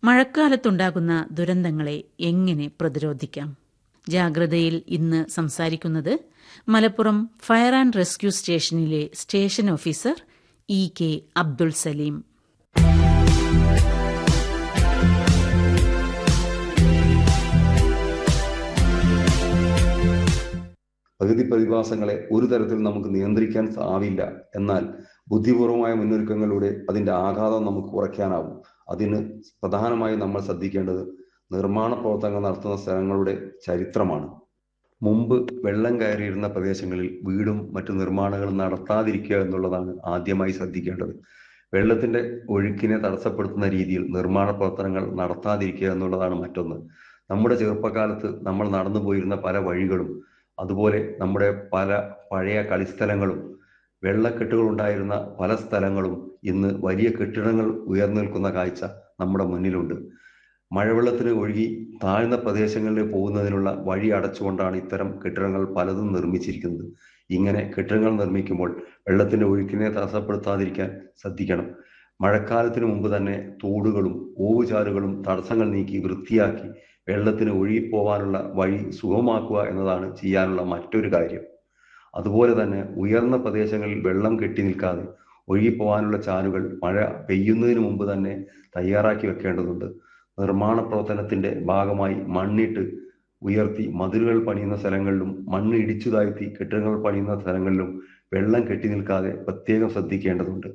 മഴക്കാലത്തുണ്ടാകുന്ന ദുരന്തങ്ങളെ എങ്ങനെ പ്രതിരോധിക്കാം ജാഗ്രതയിൽ ഇന്ന് സംസാരിക്കുന്നത് മലപ്പുറം ഫയർ ആൻഡ് റെസ്ക്യൂ സ്റ്റേഷനിലെ station officer E K Abdul Saleem പ്രകൃതി പ്രതിഭാസങ്ങളെ ഒരു തരത്തിൽ നമുക്ക് നിയന്ത്രിക്കാൻ ആവില്ല എന്നാൽ ബുദ്ധിപൂർവമായ മുന്നൊരുക്കങ്ങളിലൂടെ അതിന്റെ ആഘാതം നമുക്ക് കുറയ്ക്കാനാവും അതിന് പ്രധാനമായി നമ്മൾ ശ്രദ്ധിക്കേണ്ടത് നിർമ്മാണ പ്രവർത്തനങ്ങൾ നടത്തുന്ന സ്ഥലങ്ങളുടെ ചരിത്രമാണ് മുമ്പ് വെള്ളം കയറിയിരുന്ന പ്രദേശങ്ങളിൽ വീടും മറ്റു നിർമ്മാണങ്ങളും നടത്താതിരിക്കുക എന്നുള്ളതാണ് ആദ്യമായി ശ്രദ്ധിക്കേണ്ടത് വെള്ളത്തിന്റെ ഒഴുക്കിനെ തടസ്സപ്പെടുത്തുന്ന രീതിയിൽ നിർമ്മാണ പ്രവർത്തനങ്ങൾ നടത്താതിരിക്കുക എന്നുള്ളതാണ് മറ്റൊന്ന് നമ്മുടെ ചെറുപ്പകാലത്ത് നമ്മൾ നടന്നു പോയിരുന്ന പല വഴികളും അതുപോലെ നമ്മുടെ പല പഴയ കളിസ്ഥലങ്ങളും വെള്ളക്കെട്ടുകൾ ഉണ്ടായിരുന്ന പല സ്ഥലങ്ങളും ഇന്ന് വലിയ കെട്ടിടങ്ങൾ ഉയർന്നു നിൽക്കുന്ന കാഴ്ച നമ്മുടെ മുന്നിലുണ്ട് മഴവെള്ളത്തിന് ഒഴുകി താഴ്ന്ന പ്രദേശങ്ങളിൽ പോകുന്നതിനുള്ള വഴി അടച്ചുകൊണ്ടാണ് ഇത്തരം കെട്ടിടങ്ങൾ പലതും നിർമ്മിച്ചിരിക്കുന്നത് ഇങ്ങനെ കെട്ടിടങ്ങൾ നിർമ്മിക്കുമ്പോൾ വെള്ളത്തിന്റെ ഒഴുക്കിനെ തടസ്സപ്പെടുത്താതിരിക്കാൻ ശ്രദ്ധിക്കണം മഴക്കാലത്തിന് മുമ്പ് തന്നെ തോടുകളും ഓവുചാലുകളും തടസ്സങ്ങൾ നീക്കി വൃത്തിയാക്കി വെള്ളത്തിന് ഒഴുകിപ്പോവാനുള്ള വഴി സുഗമമാക്കുക എന്നതാണ് ചെയ്യാനുള്ള മറ്റൊരു കാര്യം അതുപോലെ തന്നെ ഉയർന്ന പ്രദേശങ്ങളിൽ വെള്ളം കെട്ടി നിൽക്കാതെ ഒഴുകിപ്പോവാനുള്ള ചാലുകൾ മഴ പെയ്യുന്നതിന് മുമ്പ് തന്നെ തയ്യാറാക്കി വെക്കേണ്ടതുണ്ട് നിർമ്മാണ പ്രവർത്തനത്തിന്റെ ഭാഗമായി മണ്ണിട്ട് ഉയർത്തി മതിലുകൾ പണിയുന്ന സ്ഥലങ്ങളിലും മണ്ണ് ഇടിച്ചു താഴ്ത്തി കെട്ടിടങ്ങൾ പണിയുന്ന സ്ഥലങ്ങളിലും വെള്ളം കെട്ടി നിൽക്കാതെ പ്രത്യേകം ശ്രദ്ധിക്കേണ്ടതുണ്ട്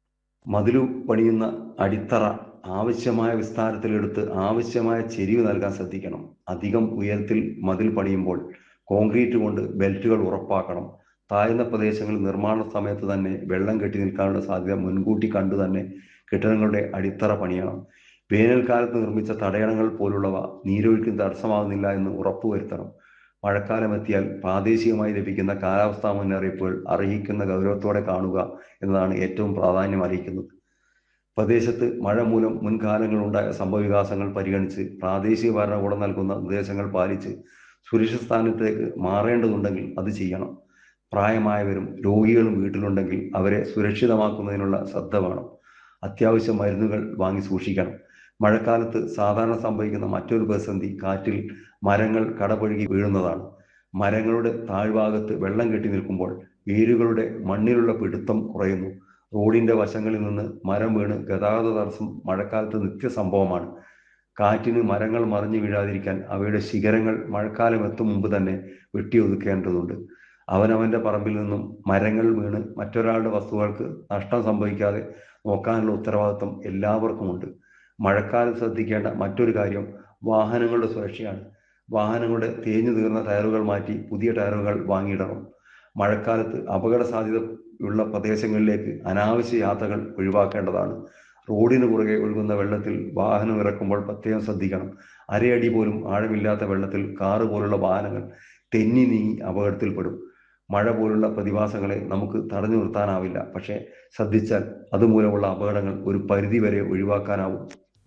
മതിലു പണിയുന്ന അടിത്തറ ആവശ്യമായ വിസ്താരത്തിലെടുത്ത് ആവശ്യമായ ചെരിവ് നൽകാൻ ശ്രദ്ധിക്കണം അധികം ഉയരത്തിൽ മതിൽ പണിയുമ്പോൾ കോൺക്രീറ്റ് കൊണ്ട് ബെൽറ്റുകൾ ഉറപ്പാക്കണം താഴ്ന്ന പ്രദേശങ്ങളിൽ നിർമ്മാണ സമയത്ത് തന്നെ വെള്ളം കെട്ടി നിൽക്കാനുള്ള സാധ്യത മുൻകൂട്ടി കണ്ടു തന്നെ കെട്ടിടങ്ങളുടെ അടിത്തറ പണിയണം വേനൽക്കാലത്ത് നിർമ്മിച്ച തടയണങ്ങൾ പോലുള്ളവ നീരൊഴുക്കിന് തടസ്സമാകുന്നില്ല എന്ന് ഉറപ്പുവരുത്തണം മഴക്കാലം എത്തിയാൽ പ്രാദേശികമായി ലഭിക്കുന്ന കാലാവസ്ഥാ മുന്നറിയിപ്പുകൾ അർഹിക്കുന്ന ഗൗരവത്തോടെ കാണുക എന്നതാണ് ഏറ്റവും പ്രാധാന്യം അറിയിക്കുന്നത് പ്രദേശത്ത് മഴ മൂലം മുൻകാലങ്ങളുണ്ടായ സംഭവവികാസങ്ങൾ പരിഗണിച്ച് പ്രാദേശിക ഭരണകൂടം നൽകുന്ന നിർദ്ദേശങ്ങൾ പാലിച്ച് സുരക്ഷിത സ്ഥാനത്തേക്ക് മാറേണ്ടതുണ്ടെങ്കിൽ അത് ചെയ്യണം പ്രായമായവരും രോഗികളും വീട്ടിലുണ്ടെങ്കിൽ അവരെ സുരക്ഷിതമാക്കുന്നതിനുള്ള ശ്രദ്ധ വേണം അത്യാവശ്യ മരുന്നുകൾ വാങ്ങി സൂക്ഷിക്കണം മഴക്കാലത്ത് സാധാരണ സംഭവിക്കുന്ന മറ്റൊരു പ്രതിസന്ധി കാറ്റിൽ മരങ്ങൾ കടപുഴകി വീഴുന്നതാണ് മരങ്ങളുടെ താഴ്ഭാഗത്ത് വെള്ളം കെട്ടി നിൽക്കുമ്പോൾ വേരുകളുടെ മണ്ണിലുള്ള പിടുത്തം കുറയുന്നു റോഡിന്റെ വശങ്ങളിൽ നിന്ന് മരം വീണ് ഗതാഗത തടസ്സം മഴക്കാലത്ത് നിത്യസംഭവമാണ് കാറ്റിന് മരങ്ങൾ മറിഞ്ഞു വീഴാതിരിക്കാൻ അവയുടെ ശിഖരങ്ങൾ മഴക്കാലം എത്തും മുമ്പ് തന്നെ വെട്ടിയൊതുക്കേണ്ടതുണ്ട് അവനവന്റെ പറമ്പിൽ നിന്നും മരങ്ങൾ വീണ് മറ്റൊരാളുടെ വസ്തുക്കൾക്ക് നഷ്ടം സംഭവിക്കാതെ നോക്കാനുള്ള ഉത്തരവാദിത്വം എല്ലാവർക്കുമുണ്ട് മഴക്കാലത്ത് ശ്രദ്ധിക്കേണ്ട മറ്റൊരു കാര്യം വാഹനങ്ങളുടെ സുരക്ഷയാണ് വാഹനങ്ങളുടെ തേഞ്ഞു തീർന്ന ടയറുകൾ മാറ്റി പുതിയ ടയറുകൾ വാങ്ങിയിടണം മഴക്കാലത്ത് അപകട സാധ്യത ഉള്ള പ്രദേശങ്ങളിലേക്ക് അനാവശ്യ യാത്രകൾ ഒഴിവാക്കേണ്ടതാണ് റോഡിന് കുറുകെ ഒഴുകുന്ന വെള്ളത്തിൽ വാഹനം ഇറക്കുമ്പോൾ പ്രത്യേകം ശ്രദ്ധിക്കണം അരയടി പോലും ആഴമില്ലാത്ത വെള്ളത്തിൽ കാറ് പോലുള്ള വാഹനങ്ങൾ തെന്നി നീങ്ങി അപകടത്തിൽപ്പെടും മഴ പോലുള്ള പ്രതിഭാസങ്ങളെ നമുക്ക് തടഞ്ഞു നിർത്താനാവില്ല പക്ഷേ ശ്രദ്ധിച്ചാൽ അതുമൂലമുള്ള അപകടങ്ങൾ ഒരു പരിധി വരെ ഒഴിവാക്കാനാവും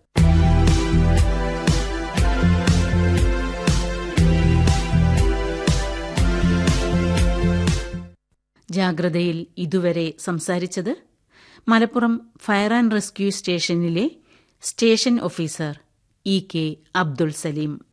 ജാഗ്രതയിൽ ഇതുവരെ സംസാരിച്ചത് മലപ്പുറം ഫയർ ആൻഡ് റെസ്ക്യൂ സ്റ്റേഷനിലെ station officer E K Abdul Saleem